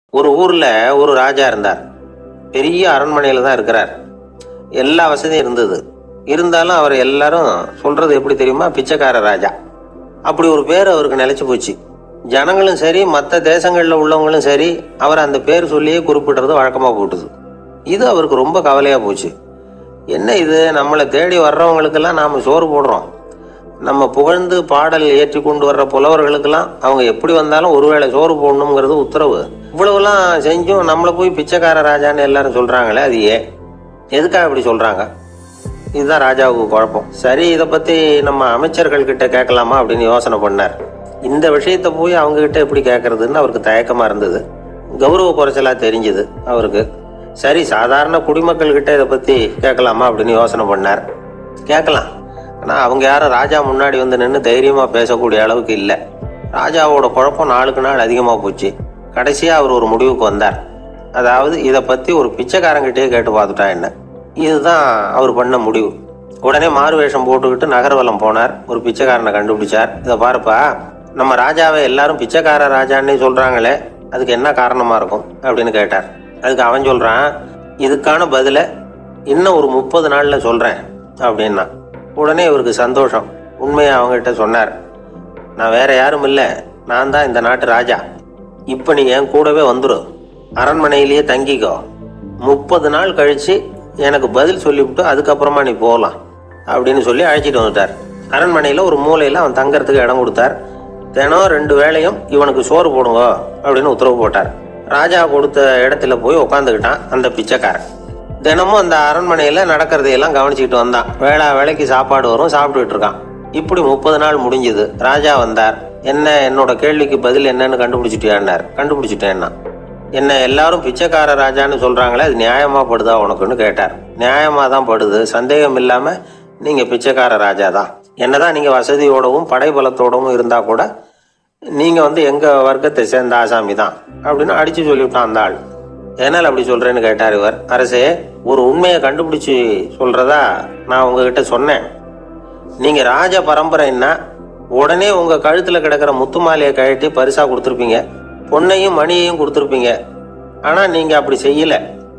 ஒரு ஊர்ல ஒரு ராஜா இருந்தார் பெரிய அரண்மனையில தான் இருக்கிறார் எல்லா வசதியும் இருந்தது இருந்தாலும் அவர் எல்லாரும் சொல்றது எப்படி தெரியுமா பிச்சைக்கார ராஜா அப்படி ஒரு பேர் அவருக்கு நிலைச்சு போச்சு ஜனங்களும் சரி மற்ற தேசங்களில் உள்ளவங்களும் சரி அவர் அந்த பேர் சொல்லியே குறிப்பிடுறது வழக்கமாக போட்டுது இது அவருக்கு ரொம்ப கவலையாக போச்சு என்ன இது நம்மளை தேடி வர்றவங்களுக்கெல்லாம் நாம் சோறு போடுறோம் நம்ம புகழ்ந்து பாடல் ஏற்றி கொண்டு வர்ற புலவர்களுக்கெல்லாம் அவங்க எப்படி வந்தாலும் ஒருவேளை சோறு போடணுங்கிறது உத்தரவு இவ்வளவுலாம் செஞ்சும் நம்மளை போய் பிச்சைக்கார ராஜான்னு எல்லாரும் சொல்றாங்களே அது ஏன் எதுக்காக இப்படி சொல்றாங்க இதுதான் ராஜாவுக்கு குழப்பம் சரி இதை பத்தி நம்ம அமைச்சர்கள் கிட்ட கேட்கலாமா அப்படின்னு யோசனை பண்ணார் இந்த விஷயத்தை போய் அவங்க கிட்ட எப்படி கேட்கறதுன்னு அவருக்கு தயக்கமா இருந்தது கௌரவ குறைச்சலா தெரிஞ்சது அவருக்கு சரி சாதாரண குடிமக்கள் கிட்ட இதை பத்தி கேட்கலாமா அப்படின்னு யோசனை பண்ணார் கேட்கலாம் ஆனா அவங்க யாரும் ராஜா முன்னாடி வந்து நின்று தைரியமா பேசக்கூடிய அளவுக்கு இல்லை ராஜாவோட குழப்பம் நாளுக்கு நாள் அதிகமா போச்சு கடைசியா அவர் ஒரு முடிவுக்கு வந்தார் அதாவது இதை பத்தி ஒரு பிச்சைக்காரங்கிட்டே கேட்டு பார்த்துட்டா என்ன இதுதான் அவர் பண்ண முடிவு உடனே மாறு வேஷம் போட்டுக்கிட்டு நகர்வலம் போனார் ஒரு பிச்சைக்காரனை கண்டுபிடிச்சார் இதை பாருப்பா நம்ம ராஜாவை எல்லாரும் பிச்சைக்கார ராஜான்னே சொல்றாங்களே அதுக்கு என்ன காரணமா இருக்கும் அப்படின்னு கேட்டார் அதுக்கு அவன் சொல்றான் இதுக்கான பதிலை இன்னும் ஒரு முப்பது நாள்ல சொல்றேன் அப்படின்னா உடனே இவருக்கு சந்தோஷம் உண்மையை அவங்ககிட்ட சொன்னார் நான் வேற யாரும் இல்லை நான் தான் இந்த நாட்டு ராஜா இப்போ நீ என் கூடவே வந்துரு அரண்மனையிலேயே தங்கிக்கோ முப்பது நாள் கழிச்சு எனக்கு பதில் சொல்லிவிட்டு அதுக்கப்புறமா நீ போகலாம் அப்படின்னு சொல்லி அழைச்சிட்டு வந்துட்டார் அரண்மனையில் ஒரு மூலையில் அவன் தங்கறதுக்கு இடம் கொடுத்தார் தினம் ரெண்டு வேளையும் இவனுக்கு சோறு போடுங்க அப்படின்னு உத்தரவு போட்டார் ராஜா கொடுத்த இடத்துல போய் உட்காந்துக்கிட்டான் அந்த பிச்சைக்காரன் தினமும் அந்த அரண்மனையில் நடக்கிறதையெல்லாம் கவனிச்சுக்கிட்டு வந்தான் வேளா வேலைக்கு சாப்பாடு வரும் சாப்பிட்டுட்டு இருக்கான் இப்படி முப்பது நாள் முடிஞ்சது ராஜா வந்தார் என்ன என்னோட கேள்விக்கு பதில் என்னன்னு கண்டுபிடிச்சிட்டியான்னார் கண்டுபிடிச்சிட்டேன்னா என்ன எல்லாரும் பிச்சைக்கார ராஜான்னு சொல்றாங்களே அது நியாயமா படுதா உனக்குன்னு கேட்டார் நியாயமா தான் படுது சந்தேகம் இல்லாம நீங்க பிச்சைக்கார ராஜா தான் என்னதான் நீங்க வசதியோடவும் படைபலத்தோடவும் இருந்தா கூட நீங்க வந்து எங்க வர்க்கத்தை சேர்ந்த ஆசாமி தான் அப்படின்னு அடிச்சு சொல்லிவிட்டான் அந்த ஆள் என்னால் அப்படி சொல்றேன்னு கேட்டார் இவர் அரசே ஒரு உண்மையை கண்டுபிடிச்சு சொல்றதா நான் உங்ககிட்ட சொன்னேன் நீங்க ராஜ பரம்பரைன்னா உடனே உங்க கழுத்துல கிடக்கிற முத்து மாலையை கழட்டி பரிசா கொடுத்துருப்பீங்க பொண்ணையும் மணியையும் கொடுத்துருப்பீங்க ஆனா நீங்க அப்படி செய்யல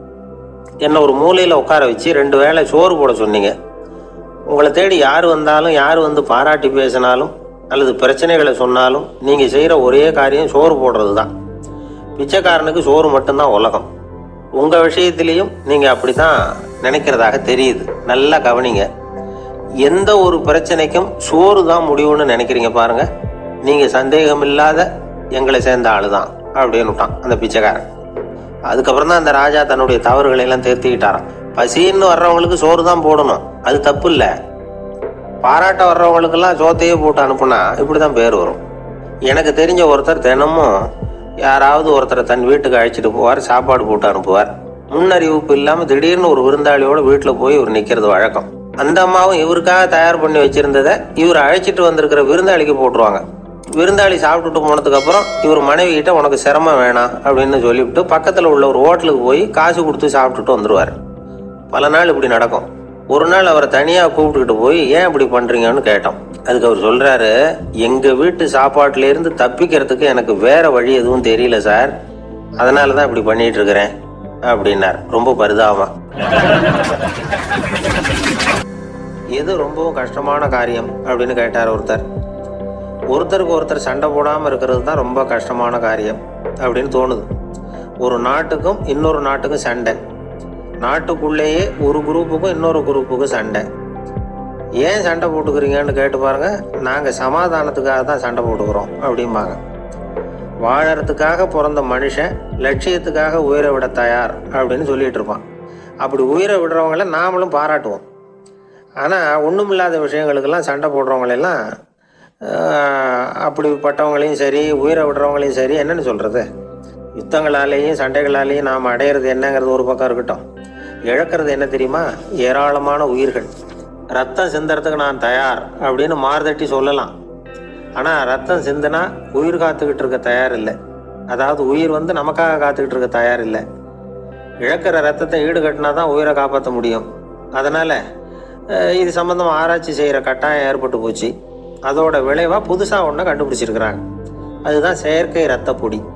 என்ன ஒரு மூலையில உட்கார வச்சு ரெண்டு வேளை சோறு போட சொன்னீங்க உங்களை தேடி யார் வந்தாலும் யார் வந்து பாராட்டி பேசினாலும் அல்லது பிரச்சனைகளை சொன்னாலும் நீங்க செய்யற ஒரே காரியம் சோறு போடுறது தான் பிச்சைக்காரனுக்கு சோறு மட்டும்தான் உலகம் உங்க விஷயத்திலையும் நீங்க அப்படித்தான் நினைக்கிறதாக தெரியுது நல்லா கவனிங்க எந்த ஒரு பிரச்சனைக்கும் சோறு தான் முடிவுன்னு நினைக்கிறீங்க பாருங்க நீங்க சந்தேகம் இல்லாத எங்களை சேர்ந்த ஆளு தான் அப்படின்னு விட்டான் அந்த பிச்சைக்காரன் அதுக்கப்புறம் தான் அந்த ராஜா தன்னுடைய தவறுகளை எல்லாம் திருத்திக்கிட்டாராம் பசின்னு வர்றவங்களுக்கு சோறு தான் போடணும் அது தப்பு இல்லை பாராட்ட வர்றவங்களுக்கெல்லாம் சோத்தையே போட்டு அனுப்புனா இப்படி தான் பேர் வரும் எனக்கு தெரிஞ்ச ஒருத்தர் தினமும் யாராவது ஒருத்தரை தன் வீட்டுக்கு அழைச்சிட்டு போவார் சாப்பாடு போட்டு அனுப்புவார் முன்னறிவிப்பு இல்லாமல் திடீர்னு ஒரு விருந்தாளியோட வீட்டில் போய் இவர் நிற்கிறது வழக்கம் அந்த அம்மாவும் இவருக்காக தயார் பண்ணி வச்சிருந்ததை இவர் அழைச்சிட்டு வந்திருக்கிற விருந்தாளிக்கு போட்டுருவாங்க விருந்தாளி சாப்பிட்டுட்டு போனதுக்கு அப்புறம் இவர் மனைவி கிட்ட உனக்கு சிரமம் வேணாம் அப்படின்னு சொல்லிவிட்டு பக்கத்தில் உள்ள ஒரு ஹோட்டலுக்கு போய் காசு கொடுத்து சாப்பிட்டுட்டு வந்துருவார் பல நாள் இப்படி நடக்கும் ஒரு நாள் அவரை தனியாக கூப்பிட்டுக்கிட்டு போய் ஏன் இப்படி பண்ணுறீங்கன்னு கேட்டோம் அதுக்கு அவர் சொல்கிறாரு எங்கள் வீட்டு சாப்பாட்டிலேருந்து தப்பிக்கிறதுக்கு எனக்கு வேற வழி எதுவும் தெரியல சார் அதனால தான் இப்படி பண்ணிட்டு இருக்கிறேன் அப்படின்னார் ரொம்ப பரிதாபமா எது ரொம்பவும் கஷ்டமான காரியம் அப்படின்னு கேட்டார் ஒருத்தர் ஒருத்தருக்கு ஒருத்தர் சண்டை போடாமல் இருக்கிறது தான் ரொம்ப கஷ்டமான காரியம் அப்படின்னு தோணுது ஒரு நாட்டுக்கும் இன்னொரு நாட்டுக்கும் சண்டை நாட்டுக்குள்ளேயே ஒரு குரூப்புக்கும் இன்னொரு குரூப்புக்கும் சண்டை ஏன் சண்டை போட்டுக்கிறீங்கன்னு கேட்டு பாருங்க நாங்கள் சமாதானத்துக்காக தான் சண்டை போட்டுக்கிறோம் அப்படிம்பாங்க வாழறதுக்காக பிறந்த மனுஷன் லட்சியத்துக்காக உயிரை விட தயார் அப்படின்னு சொல்லிட்டு இருப்பான் அப்படி உயிரை விடுறவங்கள நாமளும் பாராட்டுவோம் ஆனால் ஒன்றுமில்லாத விஷயங்களுக்கெல்லாம் சண்டை போடுறவங்களெல்லாம் ஆஹ், அப்படிப்பட்டவங்களையும் சரி உயிரை விடுறவங்களையும் சரி என்னன்னு சொல்கிறது யுத்தங்களாலேயும் சண்டைகளாலேயும் நாம் அடையிறது என்னங்கிறது ஒரு பக்கம் இருக்கட்டும் இழக்கிறது என்ன தெரியுமா ஏராளமான உயிர்கள் ரத்தம் சிந்தறதுக்கு நான் தயார் அப்படின்னு மார்தட்டி சொல்லலாம் ஆனால் ரத்தம் சிந்தினா உயிர் காத்துக்கிட்டு இருக்க தயார் இல்லை அதாவது உயிர் வந்து நமக்காக காத்துக்கிட்டு இருக்க தயார் இல்லை இழக்கிற ரத்தத்தை ஈடுகட்டினா தான் உயிரை காப்பாற்ற முடியும் அதனால் இது சம்பந்தம் ஆராய்ச்சி செய்கிற கட்டாயம் ஏற்பட்டு போச்சு அதோட விளைவாக புதுசாக ஒன்றை கண்டுபிடிச்சிருக்கிறாங்க அதுதான் செயற்கை ரத்த பொடி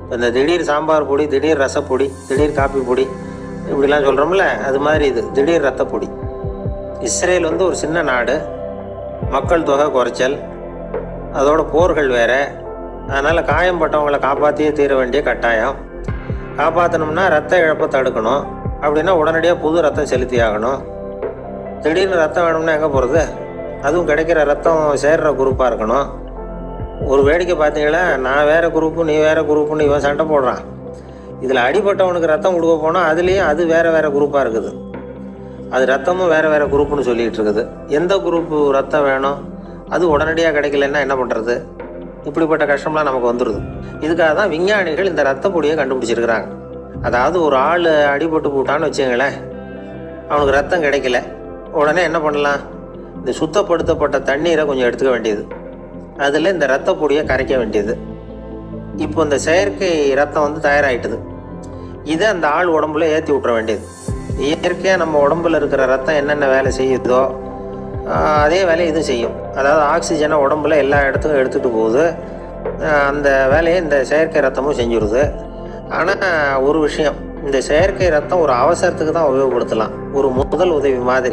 இந்த திடீர் சாம்பார் பொடி திடீர் ரசப்பொடி திடீர் காப்பி பொடி இப்படிலாம் சொல்கிறோம்ல அது மாதிரி இது திடீர் ரத்தப்பொடி இஸ்ரேல் வந்து ஒரு சின்ன நாடு மக்கள் தொகை குறைச்சல் அதோட போர்கள் வேற அதனால் காயம்பட்டவங்களை காப்பாற்றியே தீர வேண்டிய கட்டாயம் காப்பாற்றணும்னா ரத்த இழப்பை தடுக்கணும் அப்படின்னா உடனடியாக புது ரத்தம் செலுத்தி ஆகணும் திடீர்னு ரத்தம் வேணும்னா எங்கே போகிறது அதுவும் கிடைக்கிற ரத்தம் சேர்ற குரூப்பாக இருக்கணும் ஒரு வேடிக்கை பார்த்தீங்களா நான் வேற குரூப்பு நீ வேற குரூப்புன்னு இவன் சண்டை போடுறான் இதில் அடிபட்டவனுக்கு ரத்தம் கொடுக்க போனால் அதுலேயும் அது வேற வேற குரூப்பாக இருக்குது அது ரத்தமும் வேற வேற குரூப்னு சொல்லிட்டு இருக்குது எந்த குரூப்பு ரத்தம் வேணும் அது உடனடியாக கிடைக்கலன்னா என்ன பண்ணுறது இப்படிப்பட்ட கஷ்டம்லாம் நமக்கு வந்துடுது இதுக்காக தான் விஞ்ஞானிகள் இந்த ரத்த பொடியை கண்டுபிடிச்சிருக்கிறாங்க அதாவது ஒரு ஆள் அடிபட்டு போட்டான்னு வச்சுங்களேன் அவனுக்கு ரத்தம் கிடைக்கல உடனே என்ன பண்ணலாம் இந்த சுத்தப்படுத்தப்பட்ட தண்ணீரை கொஞ்சம் எடுத்துக்க வேண்டியது அதில் இந்த ரத்த பொடியை கரைக்க வேண்டியது இப்போ இந்த செயற்கை ரத்தம் வந்து தயாராகிட்டுது இதை அந்த ஆள் உடம்புல ஏற்றி விட்ற வேண்டியது இயற்கையாக நம்ம உடம்புல இருக்கிற ரத்தம் என்னென்ன வேலை செய்யுதோ ஆஹ் அதே வேலையை இது செய்யும் அதாவது ஆக்சிஜனை உடம்புல எல்லா இடத்துக்கும் எடுத்துகிட்டு போகுது ஆஹ் அந்த வேலையை இந்த செயற்கை ரத்தமும் செஞ்சுருது ஆனால் ஒரு விஷயம் இந்த செயற்கை ரத்தம் ஒரு அவசரத்துக்கு தான் உபயோகப்படுத்தலாம் ஒரு முதல் உதவி மாதிரி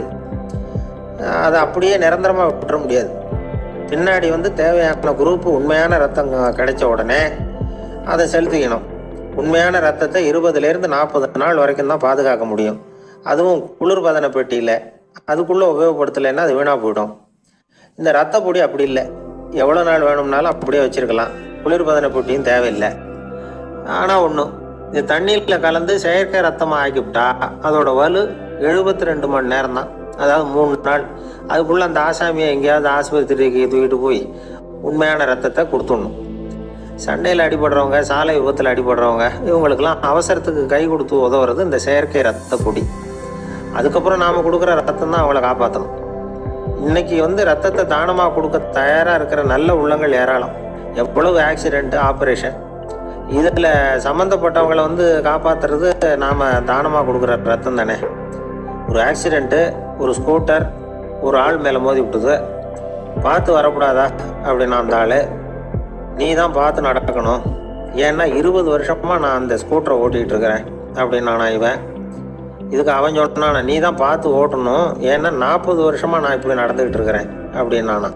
ஆஹ் அதை அப்படியே நிரந்தரமாக விட்டுற முடியாது பின்னாடி வந்து தேவையான குரூப் உண்மையான ரத்தம் கிடைச்ச உடனே அதை செலுத்திக்கணும் உண்மையான ரத்தத்தை இருபதுலேருந்து நாற்பது நாள் வரைக்கும் தான் பாதுகாக்க முடியும் அதுவும் குளிர்பதன பெட்டியில் அதுக்குள்ளே உபயோகப்படுத்தலைன்னா அது வீணாக போயிடும் இந்த ரத்த பொடி அப்படி இல்லை எவ்வளோ நாள் வேணும்னாலும் அப்படியே வச்சுருக்கலாம் குளிர்பதன பெட்டியும் தேவையில்லை ஆனால் ஒன்று இது தண்ணீரில் கலந்து செயற்கை ரத்தமாக ஆக்கிவிட்டா அதோட வலு எழுபத்தி ரெண்டு மணி நேரம் தான் அதாவது மூணு நாள் அதுக்குள்ளே அந்த ஆசாமியை எங்கேயாவது ஆஸ்பத்திரிக்கு தூக்கிட்டு போய் உண்மையான ரத்தத்தை கொடுத்துடணும் சண்டையில் அடிபடுறவங்க சாலை விபத்தில் அடிபடுறவங்க இவங்களுக்கெல்லாம் அவசரத்துக்கு கை கொடுத்து உதவுறது இந்த செயற்கை ரத்த பொடி அதுக்கப்புறம் நாம் கொடுக்குற ரத்தம் தான் அவங்கள காப்பாற்றணும் இன்னைக்கு வந்து ரத்தத்தை தானமாக கொடுக்க தயாராக இருக்கிற நல்ல உள்ளங்கள் ஏராளம் எவ்வளவு ஆக்சிடெண்ட்டு ஆப்ரேஷன் இதில் சம்மந்தப்பட்டவங்களை வந்து காப்பாற்றுறது நாம் தானமாக கொடுக்குற ரத்தம் தானே ஒரு ஆக்சிடெண்ட்டு ஒரு ஸ்கூட்டர் ஒரு ஆள் மேலே மோதி விட்டுது பார்த்து வரக்கூடாதா அப்படின்னு அந்த ஆள் நீ தான் பார்த்து நடக்கணும் ஏன்னா இருபது வருஷமாக நான் அந்த ஸ்கூட்டரை ஓட்டிகிட்டு இருக்கிறேன் அப்படின்னு நான் இவன் இதுக்கு அவன் சொன்னான நீ தான் பார்த்து ஓட்டணும் ஏன்னா நாற்பது வருஷமாக நான் இப்படி நடந்துக்கிட்டு இருக்கிறேன் அப்படின்னு நானா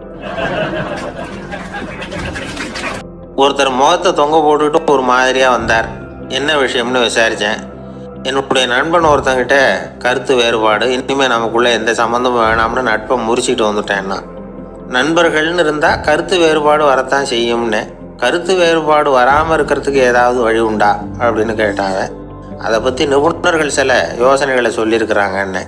ஒருத்தர் முகத்தை தொங்க போட்டுக்கிட்டு ஒரு மாதிரியாக வந்தார் என்ன விஷயம்னு விசாரித்தேன் என்னுடைய நண்பன் ஒருத்தங்கிட்ட கருத்து வேறுபாடு இனிமேல் நமக்குள்ளே எந்த சம்மந்தமும் வேணாம்னு நட்பை முறிச்சிட்டு வந்துட்டேன்னா நண்பர்கள்னு இருந்தால் கருத்து வேறுபாடு வரத்தான் செய்யும்னு கருத்து வேறுபாடு வராமல் இருக்கிறதுக்கு ஏதாவது வழி உண்டா அப்படின்னு கேட்டாங்க அதை பற்றி நிபுணர்கள் சில யோசனைகளை சொல்லியிருக்கிறாங்கன்னு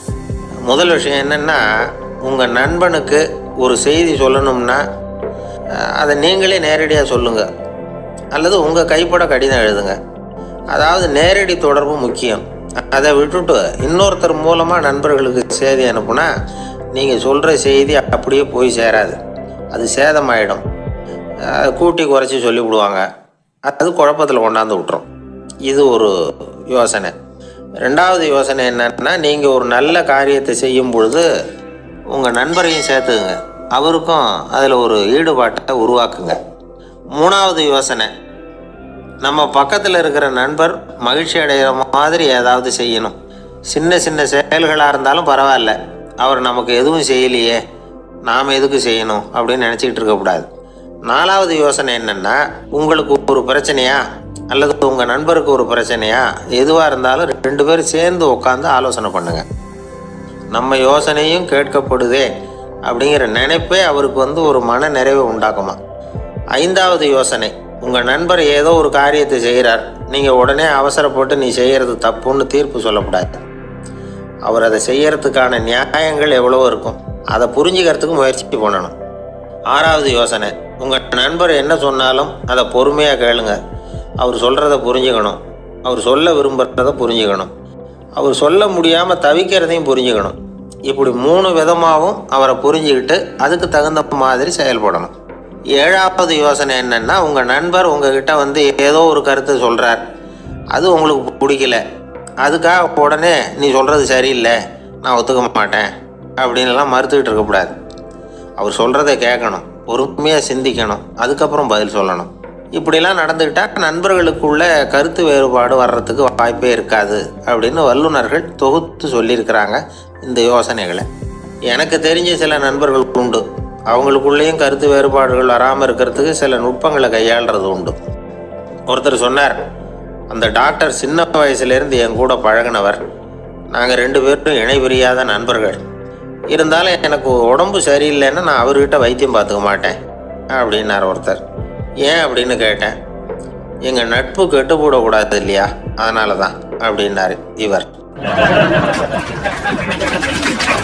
முதல் விஷயம் என்னென்னா உங்கள் நண்பனுக்கு ஒரு செய்தி சொல்லணும்னா அஹ், அதை நீங்களே நேரடியாக சொல்லுங்கள் அல்லது உங்கள் கைப்பட கடிதம் எழுதுங்க அதாவது நேரடி தொடர்பு முக்கியம் அதை விட்டுட்டு இன்னொருத்தர் மூலமாக நண்பர்களுக்கு செய்தி அனுப்புனா நீங்கள் சொல்கிற செய்தி அப்படியே போய் சேராது அது சேதமாயிடும் அஹ், கூட்டி குறைச்சி சொல்லிவிடுவாங்க அது குழப்பத்தில் கொண்டாந்து விட்டுரும் இது ஒரு யோசனை ரெண்டாவது யோசனை என்னன்னா நீங்கள் ஒரு நல்ல காரியத்தை செய்யும் பொழுது உங்கள் நண்பரையும் சேர்த்துக்குங்க அவருக்கும் அதில் ஒரு ஈடுபாட்டை உருவாக்குங்க மூணாவது யோசனை நம்ம பக்கத்தில் இருக்கிற நண்பர் மகிழ்ச்சி அடைகிற மாதிரி ஏதாவது செய்யணும் சின்ன சின்ன செயல்களாக இருந்தாலும் பரவாயில்ல அவர் நமக்கு எதுவும் செய்யலையே நாம் எதுக்கு செய்யணும் அப்படின்னு நினச்சிக்கிட்டு இருக்கக்கூடாது நாலாவது யோசனை என்னென்னா உங்களுக்கு ஒரு பிரச்சனையா அல்லது உங்கள் நண்பருக்கு ஒரு பிரச்சனையா எதுவாக இருந்தாலும் ரெண்டு பேரும் சேர்ந்து உட்காந்து ஆலோசனை பண்ணுங்கள் நம்ம யோசனையும் கேட்கப்படுதே அப்படிங்கிற நினைப்பே அவருக்கு வந்து ஒரு மன நிறைவை உண்டாக்குமா ஐந்தாவது யோசனை உங்கள் நண்பர் ஏதோ ஒரு காரியத்தை செய்கிறார் நீங்கள் உடனே அவசரப்பட்டு நீ செய்கிறது தப்புன்னு தீர்ப்பு சொல்லக்கூடாது அவர் அதை செய்யறதுக்கான நியாயங்கள் எவ்வளவோ இருக்கும் அதை புரிஞ்சுக்கிறதுக்கு முயற்சி பண்ணணும் ஆறாவது யோசனை உங்கள் நண்பர் என்ன சொன்னாலும் அதை பொறுமையாக கேளுங்க அவர் சொல்கிறத புரிஞ்சுக்கணும் அவர் சொல்ல விரும்புகிறத புரிஞ்சுக்கணும் அவர் சொல்ல முடியாமல் தவிக்கிறதையும் புரிஞ்சுக்கணும் இப்படி மூணு விதமாகவும் அவரை புரிஞ்சுக்கிட்டு அதுக்கு தகுந்த மாதிரி செயல்படணும் ஏழாவது யோசனை என்னென்னா உங்கள் நண்பர் உங்ககிட்ட வந்து ஏதோ ஒரு கருத்தை சொல்கிறார் அது உங்களுக்கு பிடிக்கல அதுக்காக உடனே நீ சொல்கிறது சரியில்லை நான் ஒத்துக்க மாட்டேன் அப்படின்லாம் மறுத்துக்கிட்டு இருக்கக்கூடாது அவர் சொல்கிறத கேட்கணும் பொறுமையாக சிந்திக்கணும் அதுக்கப்புறம் பதில் சொல்லணும் இப்படிலாம் நடந்துக்கிட்டா நண்பர்களுக்குள்ள கருத்து வேறுபாடு வர்றதுக்கு வாய்ப்பே இருக்காது அப்படின்னு வல்லுநர்கள் தொகுத்து சொல்லியிருக்கிறாங்க இந்த யோசனைகளை எனக்கு தெரிஞ்ச சில நண்பர்கள் உண்டு அவங்களுக்குள்ளேயும் கருத்து வேறுபாடுகள் வராமல் இருக்கிறதுக்கு சில நுட்பங்களை கையாளுறது உண்டு ஒருத்தர் சொன்னார் அந்த டாக்டர் சின்ன வயசுலேருந்து என் கூட பழகினவர் நாங்கள் ரெண்டு பேரும் இணை பிரியாத நண்பர்கள் இருந்தாலும் எனக்கு உடம்பு சரியில்லைன்னா நான் அவர்கிட்ட வைத்தியம் பார்த்துக்க மாட்டேன் அப்படின்னார் ஒருத்தர் ஏன் அப்படின்னு கேட்டேன் எங்கள் நட்பு கெட்டு போடக்கூடாது இல்லையா அதனால தான் அப்படின்னாரு இவர்